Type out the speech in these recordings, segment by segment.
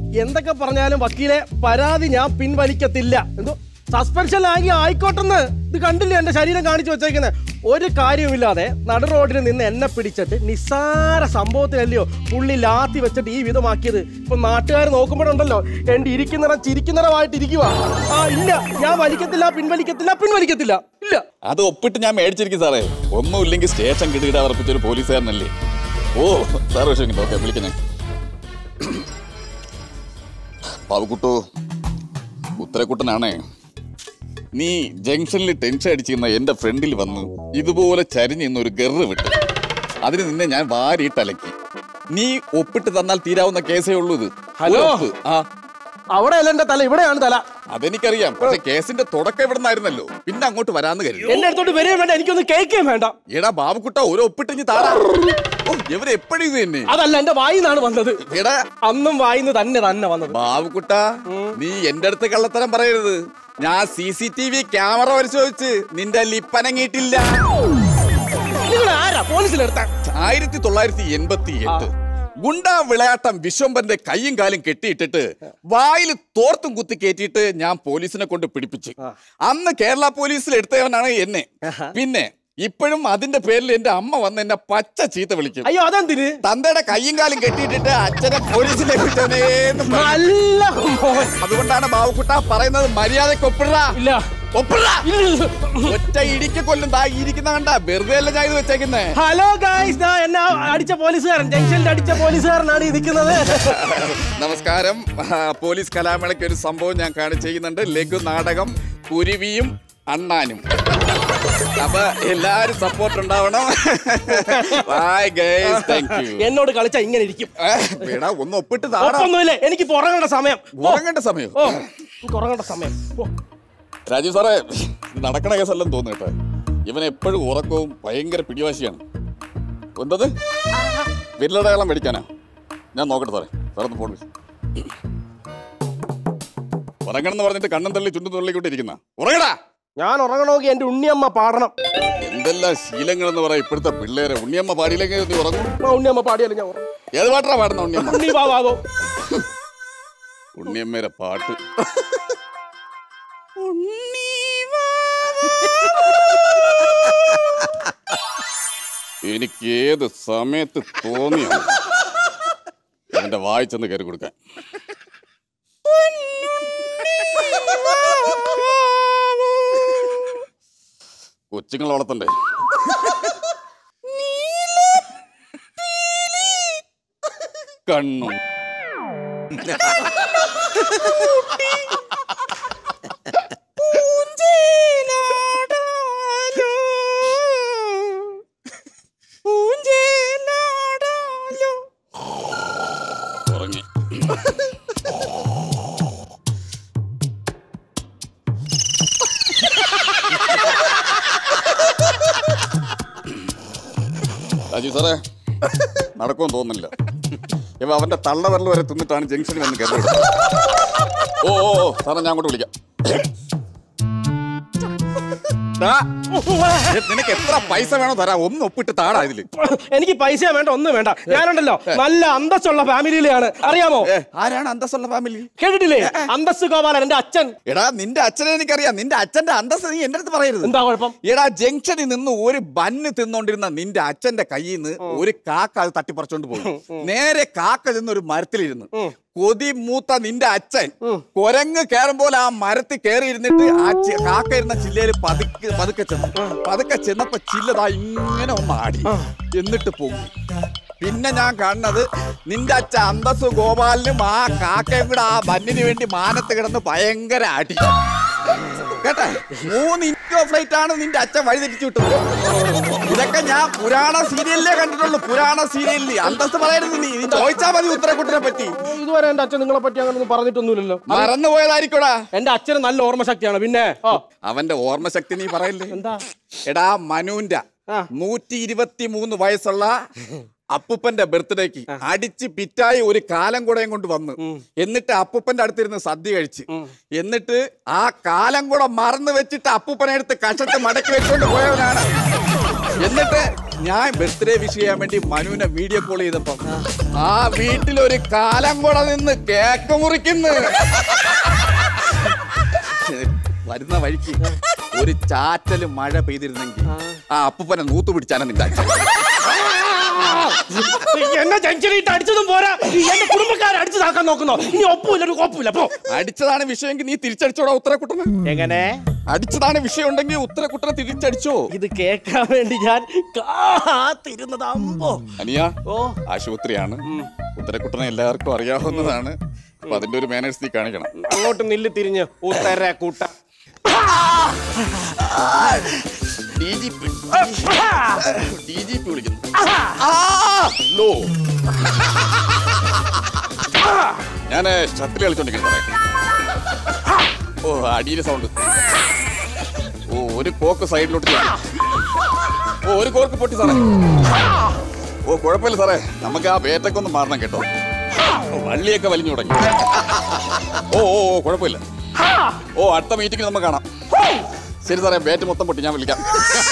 എന്തൊക്കെ പറഞ്ഞാലും വക്കീലെ പരാതി ഞാൻ പിൻവലിക്കത്തില്ല എന്തോ സസ്പെൻഷൻ ആಗಿ ആയിക്കോട്ടെന്ന് ഇത് കണ്ടില്ലേ എന്റെ ശരീരം കാണിച്ചു വെച്ചേക്കുന്നത് ഒരു കാര്യവുമില്ലാതെ നടു റോഡിൽ നിന്ന് എന്നെ പിടിച്ചിട്ട് നിസ്സാര സംഭവത്തിലല്ലയോ പുള്ളി ലാത്തി വെച്ചിട്ട് ഈ വിധമാക്കിയത് ഇപ്പൊ നാട്ടുകാർ നോക്കുമ്പോഴുണ്ടല്ലോ എന്റെ ഇരിക്കുന്നിടം ചിരിക്കുന്നിടമായിട്ട് ഇരിക്കുക ആ ഇല്ല ഞാൻ വലിക്കത്തില്ല പിൻവലിക്കത്തില്ല പിൻവലിക്കത്തില്ല ഇല്ല അത് ഒപ്പിട്ട് ഞാൻ മേടിച്ചിരിക്കും സാറേ ഒന്നുമില്ലെങ്കിൽ സ്റ്റേഷൻ കിടുകിട ഉറപ്പിച്ച ഒരു പോലീസുകാരനല്ലേ ഓ സാർ പക്ഷേ ഓക്കെ വിളിക്കാം ഞാൻ പാവക്കുട്ടു ഉത്തരക്കുട്ടനാണേ നീ ജംഗ്ഷനിൽ ടെൻഷൻ അടിച്ചിരുന്ന എന്റെ ഫ്രണ്ടിൽ വന്നു ഇതുപോലെ ചരിഞ്ഞ് ഇന്ന് ഒരു ഗെറ് വിട്ടു അതിന് നിന്നെ ഞാൻ വാരിയിട്ട് അലക്കി നീ ഒപ്പിട്ട് തന്നാൽ തീരാവുന്ന കേസേ ഉള്ളൂ ഇത് ഹലോ. ഒരു ഒപ്പ്. ആ അവിടെ അല്ല എന്റെ തല ഇവിടെയാണ് തല അതെനിക്കറിയാം പക്ഷെ കേസിന്റെ തുടക്കം ഇവിടെ നിന്നായിരുന്നല്ലോ പിന്നെ അങ്ങോട്ട് വരാന്ന് കരുതി എന്റെ അടുത്തോട്ട് വരികയും വേണ്ട എനിക്കൊന്ന് കേൾക്കുകയും വേണ്ട എടാ ബാബുക്കുട്ട ഓരോ ഒപ്പിട്ടിഞ്ഞ് താടാ ഓ ഇവര് എപ്പോഴും ഇത് തന്നെ അതല്ല എന്റെ വായിന്നാണ് വന്നത് എടാ അന്നും വായിന്ന് തന്നെ തന്നെ വന്നത് ബാബുക്കുട്ട നീ എന്റെ അടുത്ത് കള്ളത്തരം പറയരുത് ഞാൻ C C T V camera പരിശോധിച്ച് നിന്റെ ലിപ്പനങ്ങിയിട്ടില്ല നിങ്ങൾ ആരാ പോലീസിലെടുത്ത ആയിരത്തി തൊള്ളായിരത്തി എൺപത്തി എട്ട് ഗുണ്ടാ വിളയാട്ടം വിശ്വംബന്റെ കൈയും കാലും കെട്ടിയിട്ടിട്ട് വായിൽ തോർത്തും കുത്തി കയറ്റിയിട്ട് ഞാൻ പോലീസിനെ കൊണ്ട് പിടിപ്പിച്ചു അന്ന് കേരള പോലീസിൽ എടുത്തവനാണ് എന്നെ പിന്നെ ഇപ്പോഴും അതിന്റെ പേരിൽ എന്റെ അമ്മ വന്ന് എന്നെ പച്ച ചീത്ത വിളിക്കും അയ്യോ അതെന്തിന് തന്തയുടെ കൈയും കാലും കെട്ടിയിട്ടിട്ട് അച്ഛനെ പോലീസിൽ ഏൽപ്പിച്ചവനേന്ന് പറയും. നല്ല മോൻ. അതുകൊണ്ടാണ് ബാബുക്കുട്ട പറയുന്നത് മര്യാദക്ക് ഒപ്പിടാ ഇല്ല ഒപ്പിടാ ഇല്ല. ഒറ്റ ഇടിക്ക് കൊല്ലും ദാ ഇരിക്കുന്ന കണ്ട വെറുതെ അല്ല ഞാൻ ഇത് വെച്ചേക്കുന്നേ ഹലോ ഗായ്സ് ദാ എന്നെ അടിച്ച പോലീസുകാരൻ ജംഗ്ഷനിൽ അടിച്ച പോലീസുകാരനാണ് ഈ നിൽക്കുന്നത് നമസ്കാരം ആ, പോലീസ് കലാമേളയ്ക്ക് ഒരു സംഭവം ഞാൻ കാണി ചെയ്യുന്നുണ്ട് ലഘു നാടകം കുരുവിയും അണ്ണാനും അപ്പൊ എല്ലാരും സപ്പോർട്ട് ഉണ്ടാവണം ബൈ ഗൈസ് താങ്ക് യു എന്നോട് കളിച്ച ഇങ്ങനെ ഇരിക്കും എടാ ഒന്ന് ഒപ്പിട്ട് താടാ ഒപ്പൊന്നുമില്ല എനിക്ക് ഇപ്പൊ ഉറങ്ങേണ്ട സമയം ഓ, ഉറങ്ങേണ്ട സമയം ഓ എനിക്ക് ഉറങ്ങേണ്ട സമയം ഓ, രാജീവ് സാറേ ഇത് നടക്കണ കേസല്ലെന്ന് തോന്നുന്നു കേട്ടോ ഇവൻ എപ്പോഴും ഉറക്കവും ഭയങ്കര പിടിവാശിയാണ് എന്തത് വിരലടയാളം മേടിക്കാനാ ഞാൻ നോക്കട്ടെ സാറേ സാറെ ഒന്ന് ഫോൺ വിളിച്ചു ഉറങ്ങണമെന്ന് പറഞ്ഞിട്ട് കണ്ണും തള്ളി ചുണ്ടും തള്ളിക്കൊണ്ടിരിക്കുന്ന ഉറങ്ങടാ ഞാൻ ഉറങ്ങണമെങ്കിൽ എന്റെ ഉണ്ണിയമ്മ പാടണം എന്തെല്ലാം ശീലങ്ങളെന്ന് പറയാം ഇപ്പോഴത്തെ പിള്ളേരെ ഉണ്ണിയമ്മ പാടിയില്ലെങ്കിൽ നീ ഉറങ്ങും ആ ഉണ്ണിയമ്മ പാടിയാലും ഞാൻ ഉറങ്ങും ഏത് പാട്ടാ പാടുന്ന ഉണ്ണിയമ്മ ഉണ്ണി ബാബാവോ ഉണ്ണിയമ്മയുടെ പാട്ട് എനിക്ക് ഏത് സമയത്ത് തോന്നിയാണ് എന്റെ വായിച്ചെന്ന് കയറി കൊടുക്കാൻ കൊച്ചുങ്ങളെ വളർത്തണ്ടേ കണ്ണും ഉറങ്ങി രാജീവ് സാറേ നടക്കുമെന്ന് തോന്നുന്നില്ല ഇവ അവന്റെ തള്ള വിരൽ വരെ തിന്നിട്ടാണ് ജംഗ്ഷനിൽ വന്ന് കയറി ഓ ഓ ഓ സാറേ ഞാൻ അങ്ങോട്ട് വിളിക്കാം ദാ, ഏ, നിനക്ക് എത്ര പൈസ വേണോ തരാം ഒന്ന് ഒപ്പിട്ട് താടാ ഇതില് എനിക്ക് പൈസ വേണ്ട ഒന്നും വേണ്ട ഞാനുണ്ടല്ലോ നല്ല അന്തസ്സുള്ള ഫാമിലിയിലെയാണ് അറിയാമോ ഏ, ആരാണ് അന്തസ്സുള്ള ഫാമിലി കേട്ടിട്ടില്ലേ അന്തസ് ഗോപാലൻ എന്റെ അച്ഛൻ എടാ നിന്റെ അച്ഛനെ എനിക്കറിയാം നിന്റെ അച്ഛന്റെ അന്തസ് നീ എന്റെ അടുത്ത് പറയരുത് എന്താ കുഴപ്പം എടാ ജംഗ്ഷനിൽ നിന്ന് ഒരു ബന്ന് തിന്നോണ്ടിരുന്ന നിന്റെ അച്ഛന്റെ കയ്യിൽ നിന്ന് ഒരു കാക്ക അത് തട്ടിപ്പറിച്ചോണ്ട് പോയി നേരെ കാക്ക ചെന്ന് ഒരു മരത്തിലിരുന്ന് കൊതി മൂത്ത നിന്റെ അച്ഛൻ കൊരങ്ങ് കയറുമ്പോൾ ആ മരത്തിൽ കയറി ഇരുന്നിട്ട് ആ ചി- കാക്ക ഇരുന്ന ചില്ലയിൽ പതുക്കെ പതുക്കെ ചെന്നു പതുക്കെ ചെന്നപ്പോ ചില്ലതാ ഇങ്ങനെ ഒന്ന് ആടി എന്നിട്ട് പോകും പിന്നെ ഞാൻ കാണുന്നത് നിന്റെ അച്ഛൻ അന്തസ് ഗോപാലിനും ആ കാക്കയും കൂടെ ആ ബന്നിന് വേണ്ടി മാനത്ത് കിടന്ന് ഭയങ്കര അടി കേട്ടെ മൂന്ന് ഇൻഡോ ഫ്ലൈറ്റ് ആണ് നിന്റെ അച്ഛൻ വഴിതെറ്റിച്ചു വിട്ടത് ഇതൊക്കെ ഞാൻ പുരാണ സീരിയലിലേ കണ്ടിട്ടുള്ളൂ പുരാണ സീരിയലിൽ അന്തസ്ത് പറയരുത് നീ നീ ചോദിച്ചാ മതി ഉത്തരക്കുട്ടിനെ പറ്റി ഇതുവരെ എന്റെ അച്ഛൻ നിങ്ങളെ പറ്റി അങ്ങനെ ഒന്നും പറഞ്ഞിട്ടൊന്നുമില്ലല്ലോ മറന്നു പോയതായിരിക്കോടാ എന്റെ അച്ഛന് നല്ല ഓർമ്മശക്തിയാണ് പിന്നെ ഓ അവന്റെ ഓർമ്മശക്തി നീ പറയില്ലേ എന്താ എടാ മനുവിന്റെ ആ. നൂറ്റി ഇരുപത്തി മൂന്ന് വയസ്സുള്ള അപ്പൂപ്പന്റെ ബർത്ത്ഡേക്ക് അടിച്ച് പിറ്റായി ഒരു കാലം കൂടെയും കൊണ്ട് വന്ന് എന്നിട്ട് അപ്പൂപ്പന്റെ അടുത്തിരുന്ന് സദ്യ കഴിച്ച് എന്നിട്ട് ആ കാലം കൂടെ മറന്നു വെച്ചിട്ട് അപ്പൂപ്പനെ എടുത്ത് കഷത്ത് മടക്കി വെച്ചുകൊണ്ട് പോയവനാണ് എന്നിട്ട് ഞാൻ ബർത്ത്ഡേ വിഷ് ചെയ്യാൻ വേണ്ടി മനുവിനെ വീഡിയോ കോൾ ചെയ്തപ്പം ആ വീട്ടിലൊരു കാലം കൂടെ നിന്ന് കേക്ക് മുറിക്കുന്നു വരുന്ന വഴിക്ക് ഒരു ചാറ്റല് മഴ പെയ്തിരുന്നെങ്കിൽ ആ അപ്പൂപ്പനെ നൂത്തു പിടിച്ചാണ് നിന്റെ അച്ഛൻ എന്നെ ജംഗ്ഷനിട്ട് അടിച്ചതും പോരാ ഈ എന്റെ കുടുംബക്കാരെ അടിച്ചതാക്കാൻ നോക്കുന്നോ ഇനി ഒപ്പുമില്ല ഒരു കോപ്പുമില്ല പോ അടിച്ചതാണ് വിഷയമെങ്കിൽ നീ തിരിച്ചടിച്ചോടാ ഉത്തരക്കുട്ടനെ എങ്ങനെ അടിച്ചതാണ് വിഷയം ഉണ്ടെങ്കിൽ ഉത്തരക്കുട്ടനെ തിരിച്ചടിച്ചോ ഇത് കേൾക്കാൻ വേണ്ടി ഞാൻ കാത്തിരുന്നത് അമ്പോ അനിയ ഓ ആശുപത്രിയാണ് ഉത്തരക്കുട്ടനെ എല്ലാവർക്കും അറിയാവുന്നതാണ് അപ്പൊ അതിന്റെ ഒരു മാനേഴ്സ് നീ കാണിക്കണം അങ്ങോട്ട് നില്ല് തിരിഞ്ഞ് ഉത്തര കൂട്ട D G P D G P വിളിക്കുന്നു ലോ ഞാന് ഷട്ടിൽ കളിച്ചോണ്ടിരിക്കുന്നു സാറേ ഓ അടിയിലെ സൗണ്ട് ഓ ഒരു കോക്ക് സൈഡിലോട്ട് ചാടി. ഓ ഒരു കോർക്ക് പൊട്ടി സാറേ ഓ കുഴപ്പമില്ല സാറേ നമുക്ക് ആ വേറ്റൊക്കെ ഒന്ന് മാറണം കേട്ടോ ഓ, വള്ളിയൊക്കെ വലിഞ്ഞു തുടങ്ങി ഓ ഓ ഓ കുഴപ്പമില്ല ഓ അടുത്ത മീറ്റിംഗ് നമുക്ക് കാണാം ശരി സാറേ ബാറ്റ് മൊത്തം പൊട്ടി ഞാൻ വിളിക്കാം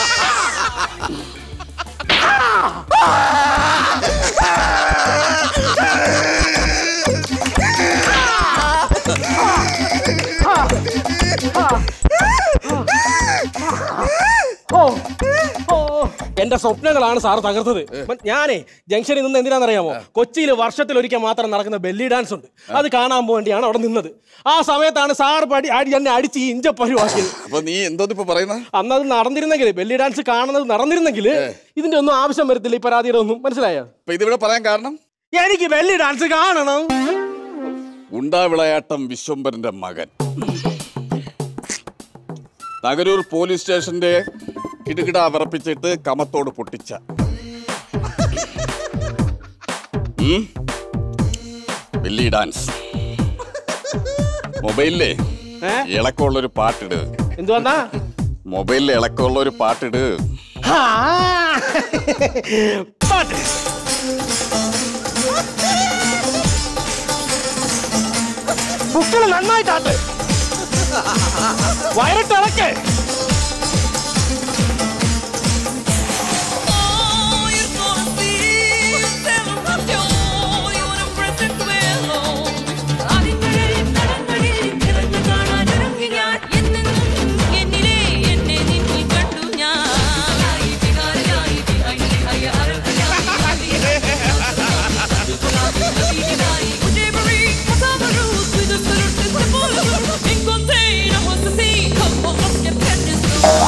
ഓ ഓ എന്റെ സ്വപ്നങ്ങളാണ് സാറ് തകർത്തത് മ- ഞാനേ ജംഗ്ഷനിൽ നിന്ന് എന്തിനാണെന്നറിയാമോ കൊച്ചിയിൽ വർഷത്തിൽ ഒരിക്കൽ മാത്രം നടക്കുന്ന ബെല്ലി ഡാൻസ് ഉണ്ട് അത് കാണാൻ വേണ്ടിയാണ് അവിടെ നിന്നത് ആ സമയത്താണ് സാർ പടി അടി എന്നെ അടിച്ച് ഈ ഇഞ്ച പരിവാക്കിയത് അപ്പൊ നീ എന്തോന്ന് ഇപ്പൊ പറയുന്ന അന്ന് അത് നടന്നിരുന്നെങ്കിൽ ബെല്ലി ഡാൻസ് കാണുന്നത് നടന്നിരുന്നെങ്കിൽ ഇതിന്റെ ഒന്നും ആവശ്യം വരത്തില്ല ഈ പരാതിയുടെ ഒന്നും മനസ്സിലായോ അപ്പൊ ഇതിവിടെ പറയാൻ കാരണം എനിക്ക് ബെല്ലി ഡാൻസ് കാണണം ഉണ്ടാവിളയാട്ടം വിശ്വംഭരന്റെ മകൻ നഗരൂർ പോലീസ് സ്റ്റേഷന്റെ കിടുകിട വിറപ്പിച്ചിട്ട് കമത്തോട് പൊട്ടിച്ച ഉം? വെള്ളി ഡാൻസ് മൊബൈലിലെ ഏ? ഇളക്കമുള്ള ഒരു പാട്ടിട് എന്തുവന്നാ മൊബൈലിൽ ഇളക്കമുള്ള ഒരു പാട്ടിട് ആ. പാട്ട് ബുക്കിൽ നന്നായിട്ടാട്ട് വയറിട്ടിളക്കേ Oh, you're gonna feel seven of joy when I'm pressing duelo. Aditya തരങ്ങളിൽ നിറഞ്ഞു കാണാൻ ഇറങ്ങി ഞാൻ എന്നെന്നും എന്നിലെ എന്നെ നിന്നിൽ കണ്ടു ഞാൻ വികാരയായി വികാരി അരയായി മുझे बड़ी मसावरूस with a certain symbol encontré la voz así como of your presence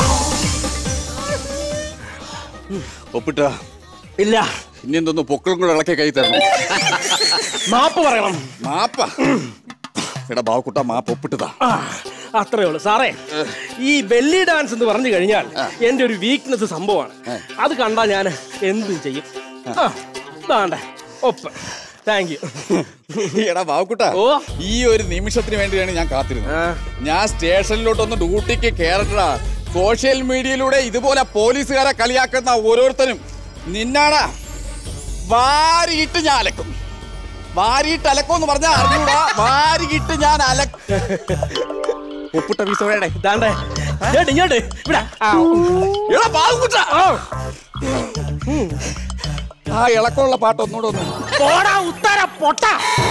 ഒപ്പിട്ട ഇല്ല ഇനി എന്തോന്ന് പൊക്കളും കൂടെ ഇളക്കി കൈ തരണം മാപ്പ് പറയണം മാപ്പ എടാ ബാവക്കുട്ട മാപ്പ് ഒപ്പിട്ടതാ ആ, അത്രേ ഉള്ളൂ സാറേ ഈ ബെല്ലി ഡാൻസ് എന്ന് പറഞ്ഞു കഴിഞ്ഞാൽ എന്റെ ഒരു വീക്ക്നെസ് സംഭവമാണ് അത് കണ്ടാൽ ഞാൻ എന്തും ചെയ്യും ആ, ദാണ്ടെ ഒപ്പ് താങ്ക് യു എടാ ബാവക്കുട്ട ഓ. ഈ ഒരു നിമിഷത്തിന് വേണ്ടിയാണ് ഞാൻ കാത്തിരുന്നത് ആ. ഞാൻ സ്റ്റേഷനിലോട്ടൊന്ന് ഡ്യൂട്ടിക്ക് കയറട്ടാ സോഷ്യൽ മീഡിയയിലൂടെ ഇതുപോലെ പോലീസുകാരെ കളിയാക്കുന്ന ഓരോരുത്തരും നിന്നാടാ വാരിയിട്ട് ഞാൻ അലക്കും വാരിയിട്ട് അലക്കും എന്ന് പറഞ്ഞാൽ അറിഞ്ഞൂടാ വാരിയിട്ട് ഞാൻ അലക്കും ഒപ്പിട്ട പീസ് വേടേ ദാണ്ടെ ഇങ്ങോട്ട് ഇങ്ങോട്ട് ഇവിടെ ആ, എടാ ബാവക്കുട്ട ആ. ആ ഇളക്കമുള്ള പാട്ട് ഒന്നുകൂടെ ഒന്ന് പോടാ ഉത്തര പൊട്ട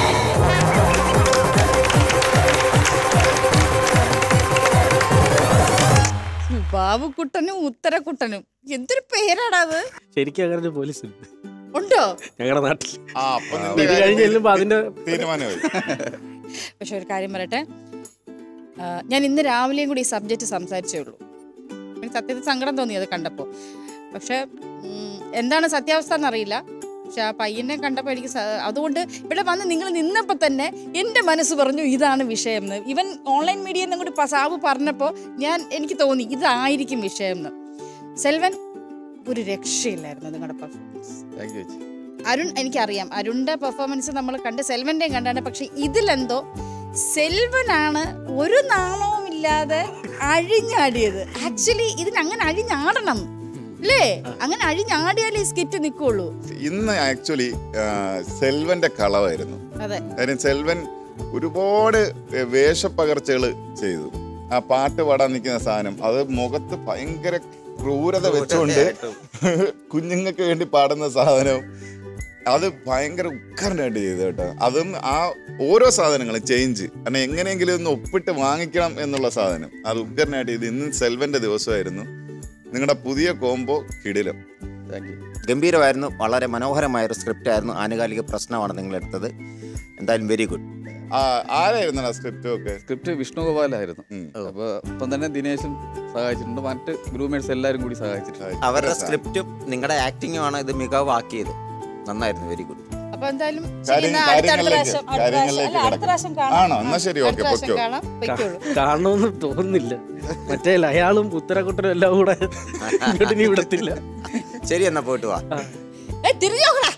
ബാബുക്കുട്ടനും ഉത്തരക്കുട്ടനും എന്തൊരു പേരാടാ അത് ശരിക്കും അങ്ങനെ ഒരു പോലീസ് ഉണ്ട് ഉണ്ടോ ഞങ്ങളുടെ നാട്ടിൽ ആ അപ്പൊ ഇത് നിന്റെ കഴിഞ്ഞ് കാര്യം ചെല്ലുമ്പോ അതിന്റെ തീരുമാനമായി പക്ഷെ ഒരു കാര്യം പറയട്ടെ ആ, ഞാൻ ഇന്ന് രാവിലെയും കൂടി ഈ സബ്ജക്റ്റ് സംസാരിച്ചേ ഉള്ളൂ എനിക്ക് സത്യത്തിൽ സങ്കടം തോന്നി അത് കണ്ടപ്പോൾ പക്ഷെ ഉം, എന്താണ് സത്യാവസ്ഥ എന്നറിയില്ല പക്ഷെ ആ പയ്യനെ കണ്ടപ്പോൾ എനിക്ക് സ- അതുകൊണ്ട് ഇവിടെ വന്ന് നിങ്ങൾ നിന്നപ്പോൾ തന്നെ എൻ്റെ മനസ്സ് പറഞ്ഞു ഇതാണ് വിഷയം എന്ന് ഇവൻ ഓൺലൈൻ മീഡിയ എന്നും കൂടി പ- സാബു പറഞ്ഞപ്പോൾ ഞാൻ എനിക്ക് തോന്നി ഇതായിരിക്കും വിഷയം എന്ന് സെൽവൻ ഒരു രക്ഷയില്ലായിരുന്നു നിങ്ങളുടെ പെർഫോമൻസ് താങ്ക് യു ചേച്ചി അരുൺ എനിക്കറിയാം അരുണിന്റെ പെർഫോമൻസ് നമ്മൾ കണ്ട് സെൽവന്റെയും കണ്ടാണ് പക്ഷെ ഇതിലെന്തോ സെൽവനാണ് ഒരു നാണവും ഇല്ലാതെ അഴിഞ്ഞാടിയത് ആക്ച്വലി ഇതിന് അങ്ങനെ അഴിഞ്ഞാടണം അല്ലേ അങ്ങനെ അഴിഞ്ഞാടിയാലേ ഈ സ്കിറ്റ് നിൽക്കുള്ളൂ ഇന്ന് ആക്ച്വലി സെൽവന്റെ കളവായിരുന്നു അതെ കാര്യം സെൽവൻ ഒരുപാട് വേഷപ്പകർച്ചകൾ ചെയ്തു ആ പാട്ട് പാടാൻ നിൽക്കുന്ന സാധനം അത് മുഖത്ത് ഭയങ്കര ക്രൂരത വെച്ചുകൊണ്ട് കുഞ്ഞുങ്ങൾക്ക് വേണ്ടി പാടുന്ന സാധനം അത് ഭയങ്കര ഉക്കറിനായിട്ട് ചെയ്തു കേട്ടോ അതും ആ ഓരോ സാധനങ്ങളും ചേഞ്ച് കാരണം എങ്ങനെയെങ്കിലും ഒന്ന് ഒപ്പിട്ട് വാങ്ങിക്കണം എന്നുള്ള സാധനം അത് ഉക്കറിനായിട്ട് ചെയ്ത് ഇന്ന് സെൽവന്റെ ദിവസമായിരുന്നു നിങ്ങളുടെ പുതിയ കോംബോ കിടിലം ഗംഭീരമായിരുന്നു വളരെ മനോഹരമായ ഒരു സ്ക്രിപ്റ്റ് ആയിരുന്നു ആനുകാലിക പ്രശ്നമാണ് നിങ്ങൾ എടുത്തത് എന്തായാലും വെരി ഗുഡ് ആ ആരായിരുന്നു സ്ക്രിപ്റ്റും ഒക്കെ സ്ക്രിപ്റ്റ് വിഷ്ണുഗോപാലായിരുന്നു ഉം. അപ്പൊ ഇപ്പം തന്നെ ദിനേശും സഹായിച്ചിട്ടുണ്ട് മറ്റ് ഗ്രൂമേഴ്സ് എല്ലാവരും കൂടി സഹായിച്ചിട്ടുണ്ട് അവരുടെ സ്ക്രിപ്റ്റും നിങ്ങളുടെ ആക്ടിങ്ങുമാണ് ഇത് മികവാക്കിയത് നന്നായിരുന്നു വെരി ഗുഡ് അപ്പൊ എന്തായാലും ശരി, കാര്യം- എന്നാ അടുത്ത- അടുത്ത കാര്യങ്ങളിലേക്ക്- പ്രാവശ്യം- അടുത്ത പ്രാവശ്യം- കാര്യങ്ങളിലേക്ക് അല്ല, അടുത്ത പ്രാവശ്യം കാണാം. ആണോ? എന്നാ ശരി, അടുത്ത ഓക്കേ, പ്രാവശ്യം പൊയ്ക്കോ. കാണാം പൊയ്ക്കോളൂ കാണണമെന്ന് തോന്നുന്നില്ല മറ്റേ അയാളും ഉത്തരക്കുട്ടനും എല്ലാം കൂടെ ഇങ്ങോട്ട് നീ വിടത്തില്ല ശരി എന്നാ പോയിട്ട് വാ ഏയ്, തിരിഞ്ഞു നോക്കടാ.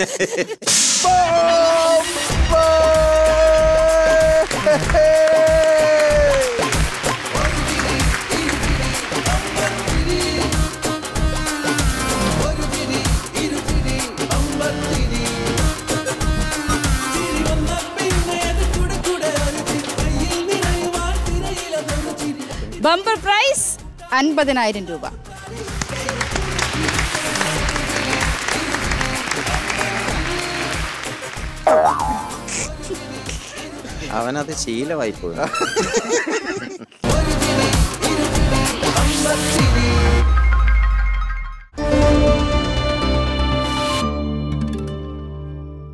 ബമ്പർ പ്രൈസ് അൻപതിനായിരം രൂപ അവനത് ശീലമായി പോയി